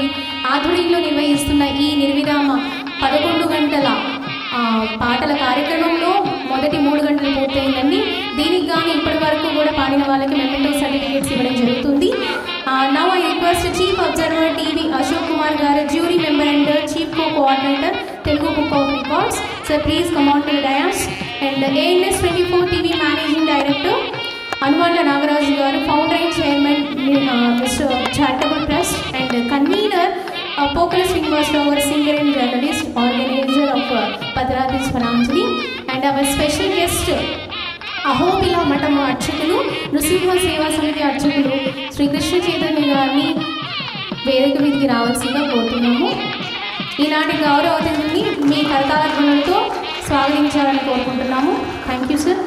ఆధ్వర్యంలో నిర్వహిస్తున్న ఈ నిర్విరామ పదకొండు గంటల ఆ, పాటల కార్యక్రమంలో మొదటి మూడు గంటలు పూర్తయిందండి దీనికి గాను ఇప్పటి వరకు కూడా పాడిన వాళ్ళకి మెమెంటో సర్టిఫికేట్స్ ఇవ్వడం జరుగుతుంది now I request chief observer TV Ashok Kumar గారు jury member and chief co coordinator Telugu book of records sir please come on to dais and ANS twenty four TV managing director Anuvalla Nagaraju గారు founder and chairman mister charitable trust and convenor Pokala Srinivasarao గారు singer and journalist organiser of Bhadradri Swaranjali and our special guest Ahobila Matham అర్చకులు నృసింహ సేవా సమితి అర్చకులు శ్రీ కృష్ణ చైతన్య గారిని వేదిక మీదకి రావాల్సిందిగా కోరుతున్నాము ఈనాటి గౌరవ అతిథుల్ని మీ కరతాళ ధ్వనులతో స్వాగతించాలని కోరుకుంటున్నాము థ్యాంక్ యూ సార్